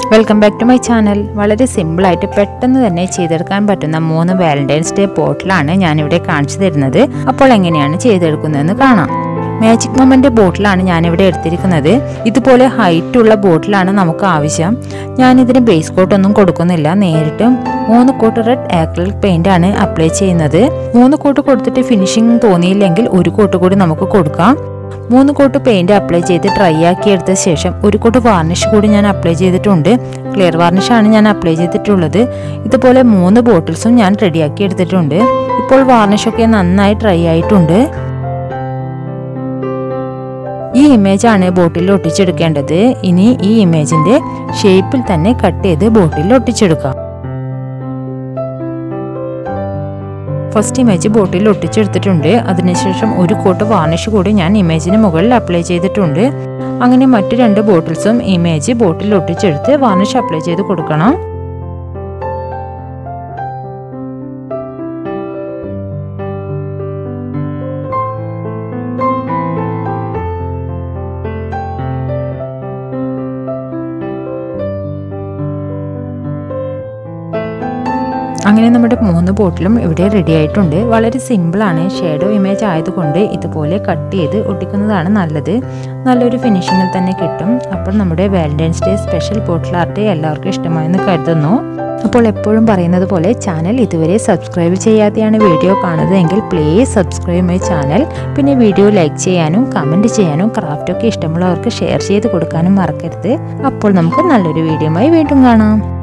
welcome back to my channel വളരെ സിമ്പിളായിട്ട് പെട്ടെന്ന് തന്നെ ചെയ്തെടുക്കാൻ പറ്റുന്ന മൂന്ന് വാലന്റൈൻസ് ഡേ ബോട്ടിലാണ് ഞാനിവിടെ കാണിച്ചു തരുന്നത് അപ്പോൾ എങ്ങനെയാണ് ചെയ്തെടുക്കുന്നതെന്ന് കാണാം മാജിക് മൊമെൻ്റ് ബോട്ടിലാണ് ഞാനിവിടെ എടുത്തിരിക്കുന്നത് ഇതുപോലെ ഹൈറ്റ് ഉള്ള ബോട്ടിലാണ് നമുക്ക് ആവശ്യം ഞാനിതിന് ബേസ് കോട്ടൊന്നും കൊടുക്കുന്നില്ല നേരിട്ട് മൂന്ന് കോട്ട് റെഡ് ആക്രിലിക് പെയിന്റ് ആണ് അപ്ലൈ ചെയ്യുന്നത് മൂന്ന് കോട്ട് കൊടുത്തിട്ട് ഫിനിഷിംഗ് തോന്നിയില്ലെങ്കിൽ ഒരു കോട്ട് കൂടി നമുക്ക് കൊടുക്കാം മൂന്ന് കോട്ട് പെയിന്റ് അപ്ലൈ ചെയ്ത് ഡ്രൈ ആക്കി എടുത്ത ശേഷം ഒരു കോട്ട് വാർണിഷ് കൂടി ഞാൻ അപ്ലൈ ചെയ്തിട്ടുണ്ട് ക്ലിയർ വാർണിഷ് ആണ് ഞാൻ അപ്ലൈ ചെയ്തിട്ടുള്ളത് ഇതുപോലെ മൂന്ന് ബോട്ടിൽസും ഞാൻ റെഡിയാക്കി എടുത്തിട്ടുണ്ട് ഇപ്പോൾ വാർണിഷൊക്കെ നന്നായി ഡ്രൈ ആയിട്ടുണ്ട് ഈ ഇമേജ് ആണ് ബോട്ടിൽ ഒട്ടിച്ചെടുക്കേണ്ടത് ഇനി ഈ ഇമേജിന്റെ ഷേപ്പിൽ തന്നെ കട്ട് ചെയ്ത് ബോട്ടിൽ ഒട്ടിച്ചെടുക്കാം ഫസ്റ്റ് ഇമേജ് ബോട്ടിൽ ഒട്ടിച്ചെടുത്തിട്ടുണ്ട് അതിനുശേഷം ഒരു കോട്ട് വാർണിഷ് കൂടി ഞാൻ ഇമേജിന് മുകളിൽ അപ്ലൈ ചെയ്തിട്ടുണ്ട് അങ്ങനെ മറ്റു രണ്ട് ബോട്ടിൽസും ഇമേജ് ബോട്ടിൽ ഒട്ടിച്ചെടുത്ത് വാർണിഷ് അപ്ലൈ ചെയ്ത് കൊടുക്കണം അങ്ങനെ നമ്മുടെ മൂന്ന് ബോട്ടിലും ഇവിടെ റെഡി ആയിട്ടുണ്ട് വളരെ സിമ്പിളാണ് ഷേഡോ ഇമേജ് ആയതുകൊണ്ട് ഇതുപോലെ കട്ട് ചെയ്ത് ഒട്ടിക്കുന്നതാണ് നല്ലത് നല്ലൊരു ഫിനിഷിങ്ങിൽ തന്നെ കിട്ടും അപ്പോൾ നമ്മുടെ Valentine's day special bottle art എല്ലാവർക്കും ഇഷ്ടമായെന്ന് കരുതുന്നു അപ്പോൾ എപ്പോഴും പറയുന്നത് പോലെ ചാനൽ ഇതുവരെ സബ്സ്ക്രൈബ് ചെയ്യാതെയാണ് വീഡിയോ കാണുന്നതെങ്കിൽ പ്ലീസ് സബ്സ്ക്രൈബ് മൈ ചാനൽ പിന്നെ വീഡിയോ ലൈക്ക് ചെയ്യാനും കമൻറ്റ് ചെയ്യാനും ക്രാഫ്റ്റൊക്കെ ഇഷ്ടമുള്ളവർക്ക് ഷെയർ ചെയ്ത് കൊടുക്കാനും മറക്കരുത് അപ്പോൾ നമുക്ക് നല്ലൊരു വീഡിയോയുമായി വീണ്ടും കാണാം